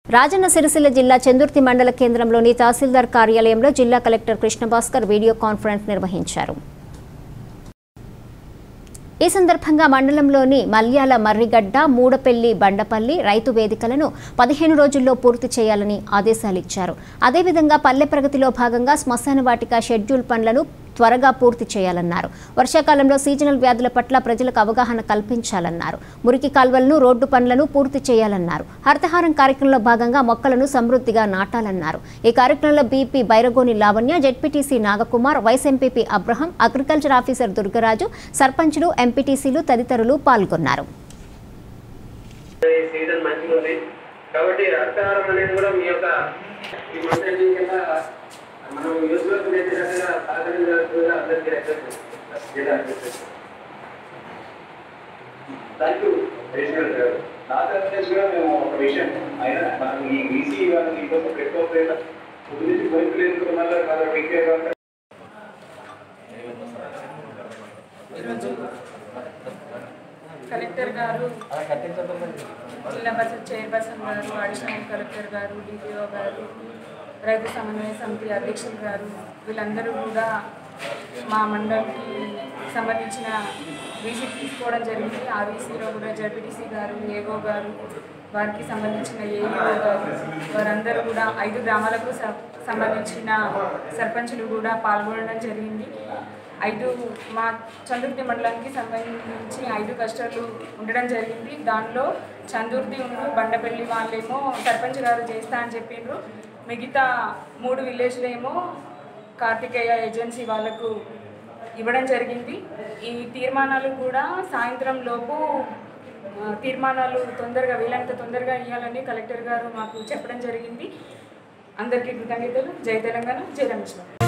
రాజన్న సిరిసిల్ల జిల్లా చందుర్తి మండల కేంద్రంలోని తహసీల్దార్ కార్యాలయంలో జిల్లా కలెక్టర్ కృష్ణభాస్కర్ వీడియో కాన్ఫరెన్స్ నిర్వహించారు ఈ సందర్భంగా మండలంలోని మల్యాల మర్రిగడ్డ మూడపెల్లి బండపల్లి రైతు వేదికలను పదిహేను రోజుల్లో పూర్తి చేయాలని ఆదేశాలు ఇచ్చారు అదేవిధంగా పల్లె ప్రగతిలో భాగంగా శ్మశాన వాటిక షెడ్యూల్ పనులను త్వరగా పూర్తి చేయాలన్నారు వర్షాకాలంలో సీజనల్ వ్యాధుల పట్ల ప్రజలకు అవగాహన కల్పించాలన్నారు మురికి కాల్వలను రోడ్డు పనులను పూర్తి చేయాలన్నారు హరితహారం కార్యక్రమంలో భాగంగా మొక్కలను సమృద్ధిగా నాటాలన్నారు ఈ కార్యక్రమంలో బీపీ Bairagoni Lavanya ZPTC Nagakumar vice MPP Abraham agriculture officer Durgaraju సర్పంచులు ఎంపీటీసీలు తదితరులు పాల్గొన్నారు ఈ సీజన్ మంచిగా ఉంది కాబట్టి రక్తహారం అనేది కూడా మీ యొక్క ఈ మంత్రి కింద మనం యూజ్ వర్క్ చేసినట్టుగా సహకరించాల్సిందిగా అందరికీ రిక్వెస్ట్ థ్యాంక్ యూ రేషనల్ గారు నా తరఫు నుంచి కూడా మేము ఒక విషయం అయినా మనం ఈ వీసీ వాళ్ళని మీకోసం పెట్టుకోకపోయినా ముందు నుంచి బయటకు లేదు మళ్ళీ కాబట్టి ఇంకే కాకుండా ఈరోజు కలెక్టర్ గారు జిల్లా పరిషత్ చైర్పర్సన్ గారు అడిషనల్ కలెక్టర్ గారు డిపిఓ గారు రైతు సమన్వయ సమితి అధ్యక్షులు గారు వీళ్ళందరూ కూడా మా మండలికి సంబంధించిన వీసీ తీసుకోవడం జరిగింది ఆ వీసీలో కూడా జడ్పీటీసీ గారు ఏగో గారు వారికి సంబంధించిన ఏఈఓ గారు వారందరూ కూడా ఐదు గ్రామాలకు స- సంబంధించిన సర్పంచులు కూడా పాల్గొనడం జరిగింది ఐదు మా చందుర్తి మండలానికి సంబంధించి ఐదు కష్టాలు ఉండడం జరిగింది దానిలో చందుర్తి ఉన్న బండపల్లి వాళ్ళేమో సర్పంచ్ గారు చేస్తా అని చెప్పిండ్రు మిగతా మూడు విలేజ్లేమో కార్తికేయ ఏజెన్సీ వాళ్ళకు ఇవ్వడం జరిగింది ఈ తీర్మానాలు కూడా సాయంత్రం లోపు ఆ, తీర్మానాలు తొందరగా వీలైనంత తొందరగా ఇవ్వాలని కలెక్టర్ గారు మాకు చెప్పడం జరిగింది అందరికీ కృతజ్ఞతలు జై తెలంగాణ జై రమేష్ బాబు